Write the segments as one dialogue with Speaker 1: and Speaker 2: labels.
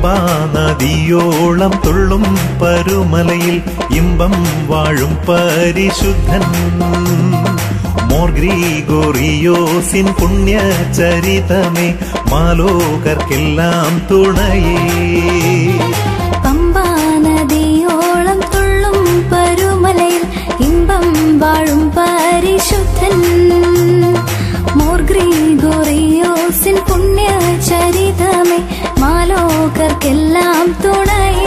Speaker 1: പമ്പാ നദിയോളം തുള്ളും പരുമലയിൽ ഇമ്പം വാഴും പരിശുദ്ധൻ മോർ ഗ്രീഗോറിയോസിൻ പുണ്യചരിതമേ മാലോകർക്കെല്ലാം തുണയേ
Speaker 2: പമ്പാ നദിയോളം തുള്ളും പരുമലയിൽ ഇമ്പം വാഴും പരിശുദ്ധൻ മോർ ഗ്രീഗോറിയോസിൻ പുണ്യ ചരിതമേ മാലോകർക്കെല്ലാം തുണയേ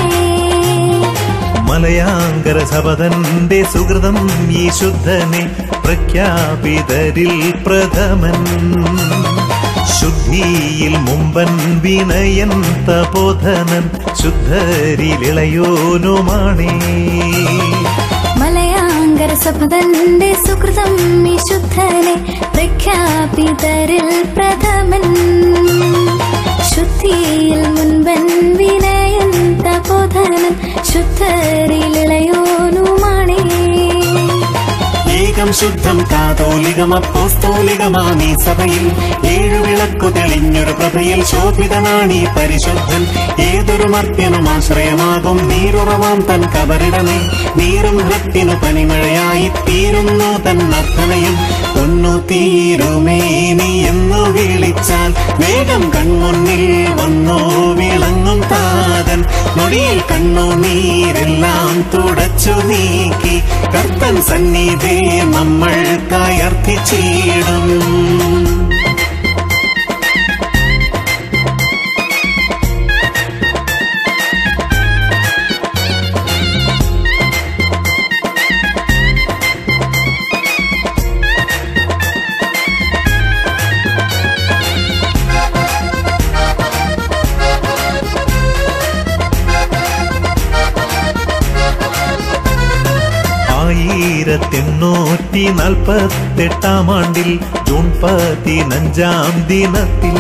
Speaker 1: മലയാങ്കര സപതന്റെ സുഹൃതം ഈ ശുദ്ധനെ പ്രഖ്യാപിതരിൽ പ്രഥമൻ ശുദ്ധിയിൽ മുമ്പൻ വിനയൻ തപോധനൻ ശുദ്ധരിലിളയോനുമാണേ
Speaker 2: മലയാങ്കര സഭതന്റെ സുഹൃതം വിശുദ്ധനെ പ്രഖ്യാപിതരിൽ പ്രഥമൻ ശുദ്ധിയിൽ മുൻപൻ വിനയൻ തപോധനൻ ശുദ്ധരിളിളയോനുമാണേ
Speaker 3: ഏകം ശുദ്ധം കാതോലികം അപ്പോസ്തോലികമാണീ സഭയിൽ ഏഴു വിളക്കു തെളിഞ്ഞൊരു പ്രഭയിൽ ശോഭിതനാണീ പരിശുദ്ധൻ ഏതൊരു മർത്യനും ആശ്രയമാകും നീരുറവാം തൻ കബറിടമേ നീറും ഹൃത്തിനു പനിമഴയായി തീരുന്നു തൻ നർത്തനയും ഒന്നു തീരുമേ നീ എന്നു വിളിച്ചാൽ വേഗം കൺമുന്നിൽ വന്നോ വിളങ്ങും താതൻ നൊടിയിൽ കണ്ണു നീരെല്ലാം തുടച്ചു നീക്കി കർത്തൻ സന്നിധി നമ്മൾ കയർത്തിച്ചിടും
Speaker 1: ആയിരത്തെണ്ണൂറ്റി നാൽപ്പത്തെട്ടാം ആണ്ടിൽ ജൂൺ പതിനഞ്ചാം ദിനത്തിൽ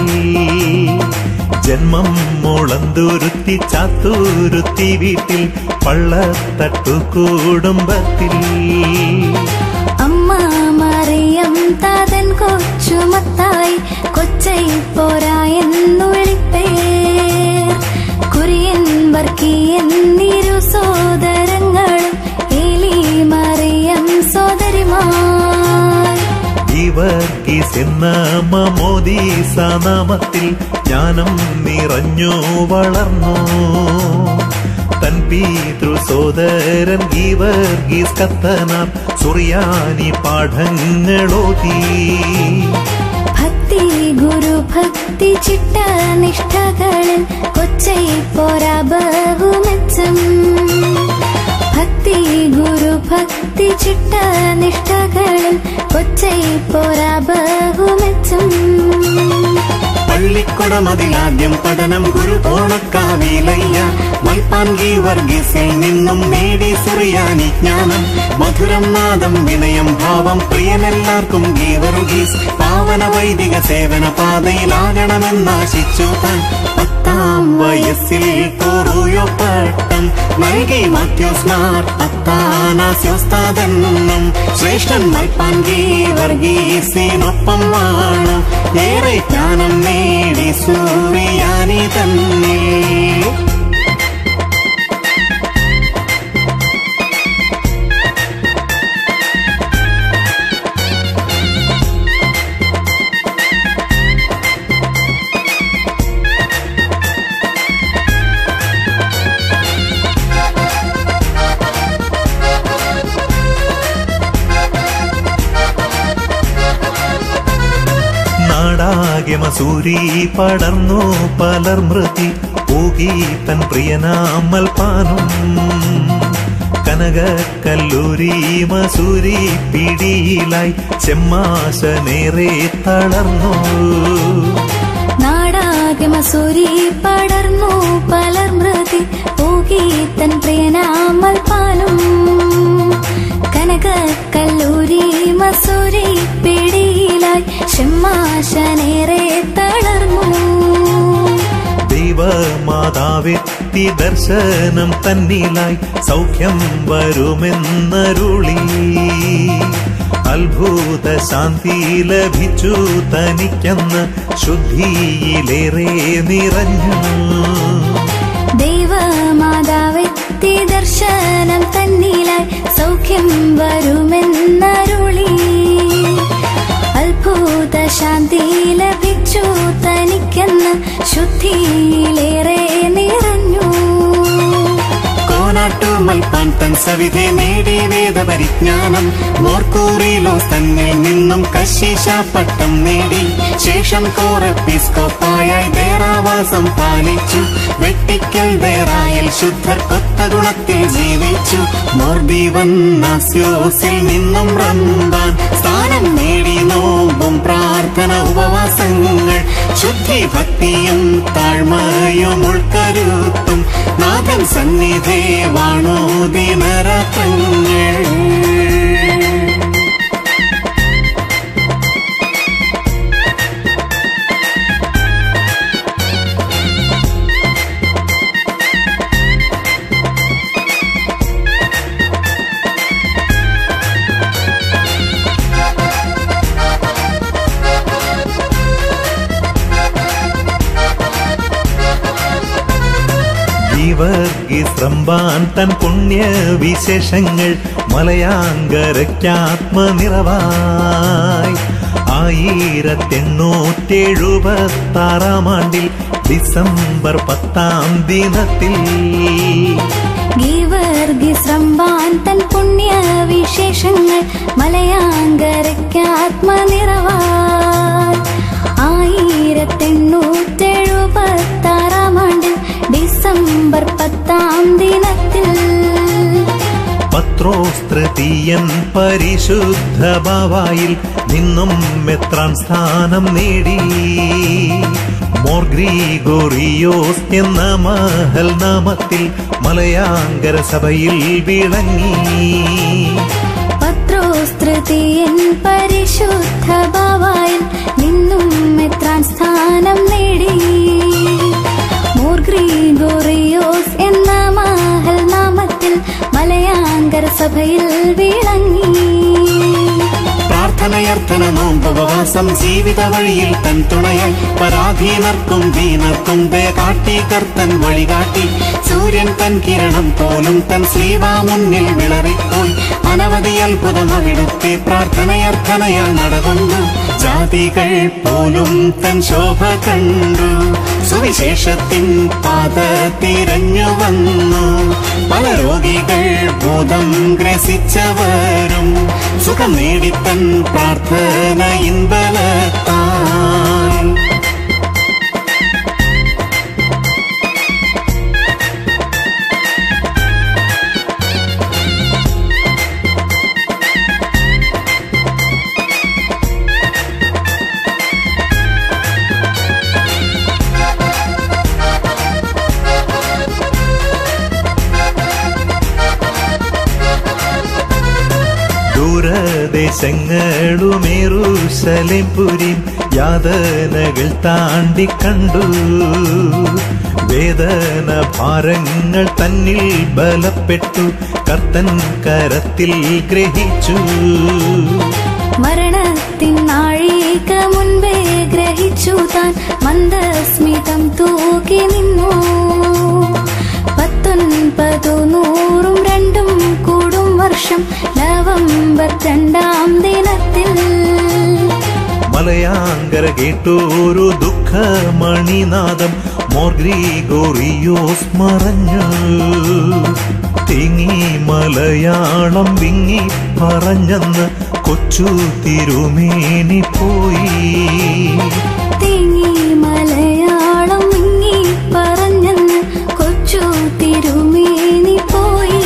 Speaker 1: ജന്മം മുളന്തുരുത്തി ചാത്തൂരുത്തി വീട്ടിൽ പള്ളത്തട്ടു കുടുംബത്തിൽ
Speaker 2: അമ്മ മറിയം താതൻ കൊച്ചുമത്തായി കൊച്ചൈ പോരായെന്നു വിളിപ്പേർ കുര്യൻ വർക്കിയൻ നിരു സോദരങ്ങളും ഏലി മറിയം സോദരിമാർ
Speaker 1: ഇവർക്കീസ് എന്ന മമോദീസ നാമത്തിൽ ജ്ഞാനം നിറഞ്ഞു വളർന്നു തൻ പീതൃ സോദരൻ ഗീവർഗീസ് കത്തനാർ സുറിയാനി പാഠങ്ങളോതി
Speaker 2: ഭക്തി ഗുരു ഭക്തി ചിട്ട നിഷ്ഠകളിൽ കൊച്ചൈ പോരാ ബഹുമെച്ചം ഭക്തി ഗുരു ഭക്തി ചിട്ട നിഷ്ഠകളിൽ കൊച്ചൈ പോരാ ബഹുമെച്ചം
Speaker 3: പള്ളിക്കുടമതിലാദ്യം പഠനം ഗുരു ഓണക്കാവിലയ്യ മൽപ്പാൻകി വർഗീസിൽ നിന്നും നേടി സുറിയാനി ജ്ഞാനം മധുരം നാദം വിനയം ഭാവം പ്രിയനെല്ലാവർക്കും ഗീവറുഗീസ് പാവന വൈദിക സേവന പാതയിലാകണമെന്നാശിച്ചു താൻ പത്താം വയസ്സിൽ തോറുയോ പട്ടം നൽകി മാത്യോസ്മാർ അത്താനാസ്യോസ്താതെന്നും ശ്രേഷ്ഠൻ മൽപ്പാൻകി വർഗീസിനൊപ്പം വാണം ഏറെ ജ്ഞാനം നേടി സൂറിയാനി തന്നെ
Speaker 1: നാടാകെ മസൂരി പടർന്നു പലർ മൃതി ഊകി തൻ പ്രിയനാമൽ പാനും കനക കല്ലൂരി മസൂരി പിടിയിലായി ചെമ്മാശനേറെ തളർന്നു
Speaker 2: നാടാകെ മസൂരി പടർന്നു പലർ മൃതി പോകി തൻ പ്രിയനാമൽ പാലും കനക കല്ലൂരി മസൂരി പിടിയിലായി ഷമ്മാശനേറെ തളർന്നു
Speaker 1: ദൈവമാതാവെത്തി ദർശനം തന്നിലായി സൗഖ്യം വരുമെന്നരുളി അത്ഭുത ശാന്തി ലഭിച്ചു തനിക്കെന്ന് ശുദ്ധിയിലേറെ നിറഞ്ഞു
Speaker 2: ദൈവമാതാവെത്തി ദർശനം തന്നിലായി സൗഖ്യം വരുമെന്നരുളി അത്ഭുത ശാന്തി ലഭിച്ചു തനിക്കെന്ന് ശുദ്ധിയിലേറെ നിറഞ്ഞു
Speaker 3: കോനാട്ടു മൽപ്പാൻ തൻ സവിധെ നേടി വേദപരിജ്ഞാനം മോർക്കൂറിലോസ് തന്നിൽ നിന്നും കശീശ പട്ടം നേടി ശേഷം കോറപ്പിസ്കോപ്പായായി ദേറാവാസം പാലിച്ചു വെട്ടിക്കൽ ദേറായിൽ ശുദ്ധർ കൊത്ത ഗുണത്തിൽ ജീവിച്ചു മോർദീവൻ നാസ്യോസിൽ നിന്നും റമ്പാൻ സ്ഥാനം നേടി നോമ്പും പ്രാർത്ഥന ഉപവാസങ്ങൾ ശുദ്ധി ഭക്തിയും താഴ്മയും ഉൾക്കരുത്തും നാഥൻ സന്നിധേ വാണോ ദിനരത്രങ്ങൾ
Speaker 1: ജീവർഗിസ്രംബാൻ തൻ പുണ്യവിശേഷങ്ങൾ മലയാങ്കരയ്ക്കാത്മനിറവായി ആയിരത്തെണ്ണൂറ്റെഴുപത്താറാം ആണ്ടിൽ ഡിസംബർ പത്താം ദിനത്തിൽ
Speaker 2: ഗീവർഗീസ് റമ്പാൻ തൻ പുണ്യ വിശേഷങ്ങൾ മലയാങ്കരയ്ക്ക് ആത്മനിറവാൻ ആയിരത്തെണ്ണൂറ്റെഴുപത്താറാം ആണ്ടിൽ ഡിസംബർ പത്താം ദിനത്തിൽ
Speaker 1: പത്രോസ്തൃതീയൻ പരിശുദ്ധ ബാവായിൽ നിന്നും മെത്രാൻ സ്ഥാനം നേടി മോർ ഗ്രീഗോറിയോസ് എന്ന മഹൽ നാമത്തിൽ മലയാങ്കര സഭയിൽ വിളങ്ങി
Speaker 2: പത്രോസ്തൃതീയൻ പരിശുദ്ധ ബാവായിൽ നിന്നും എത്രാൻ സ്ഥാനം നേടി മോർ ഗ്രിഗോറിയോസ് എന്ന മഹൽ നാമത്തിൽ മലയാങ്കര സഭയിൽ വിളങ്ങി
Speaker 3: പ്രാർത്ഥനയർത്ഥന നോമ്പുപവാസം ജീവിത വഴിയിൽ തൻ തുണയായി പരാധീനർക്കും ദീനർക്കും ദയ കാട്ടി കർത്തൻ വഴികാട്ടി സൂര്യൻ തൻ കിരണം പോലും തൻ ശ്രീവാ മുന്നിൽ വിളറിപ്പോയി അനവധി അത്ഭുതം അവിടുത്തെ പ്രാർത്ഥനയർത്ഥനയാൽ നടകൊണ്ടു ജാതികൾ പോലും തൻ ശോഭ കണ്ടു സുവിശേഷത്തിൻ പാത തിരഞ്ഞു വന്നു പല രോഗികൾ ഭൂതം ഗ്രസിച്ചവരും സുഖം നേടി തൻ പ്രാർത്ഥന ഇൻബലത്താൽ
Speaker 1: ദൂരദേശങ്ങളുമേറുശലേം പുരിയും യാതനകൾ താണ്ടി കണ്ടു വേദന ഭാരങ്ങൾ തന്നിൽ ബലപ്പെട്ടു കർത്തൻ കരത്തിൽ ഗ്രഹിച്ചു
Speaker 2: മരണത്തിൻ നാഴിക മുൻപേ ഗ്രഹിച്ചു താൻ മന്ദസ്മിതം തൂക്കി നിന്നു പത്തൊൻപതു നൂറും രണ്ടും കൂടും വർഷം നവംബർ രണ്ടാം ദിനത്തിൽ
Speaker 1: മലയാങ്കര കേട്ടോരു ദുഃഖമണിനാദം മോർ ഗ്രീഗോറിയോസ് മറഞ്ഞു തിങ്ങി മലയാളം വിങ്ങി പറഞ്ഞെന്ന് കൊച്ചു തിരുമേനി പോയി
Speaker 2: തിങ്ങി മലയാളം മിങ്ങി പറഞ്ഞെന്ന് കൊച്ചു തിരുമേനി പോയി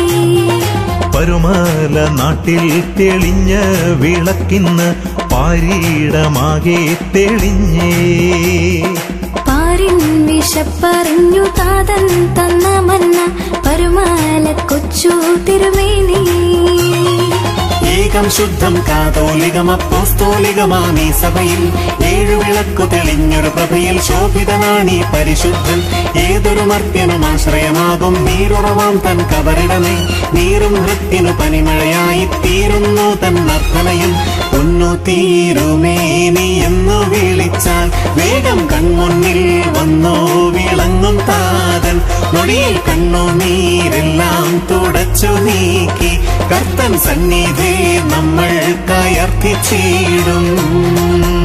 Speaker 1: പരുമല നാട്ടിൽ തെളിഞ്ഞ വിളക്കിന്ന് പാരീടമാകെ തെളിഞ്ഞേ
Speaker 2: പാരിൻ വിശപ്പറിഞ്ഞു താതൻ തന്ന മന്ന പരുമാല കൊച്ചു തിരുമേനി
Speaker 3: ഏകം ശുദ്ധം കാതോലികം അപ്പോസ്തോലികമാമീ സഭയിൽ ഏഴു വിളക്കു തെളിഞ്ഞൊരു പ്രഭയിൽ ശോഭിതനാണീ പരിശുദ്ധൻ ഏതൊരു മർത്യനും ആശ്രയമാകും നീരുറവാം തൻ കബറിടമേ നീറും ഹൃത്തിനു പനിമഴയായി തീരുന്നു തൻ നർത്തനയും ഒന്നു തീരുമേനി എന്നു വിളിച്ചാൽ വേഗം കൺമുന്നിൽ വന്നോ വിളങ്ങും താതൻ നൊടിയിൽ കണ്ണുനീരെല്ലാം തുടച്ചു നീക്കി കർത്തൻ സന്നിധി നമ്മൾ കയർത്തിച്ചിടും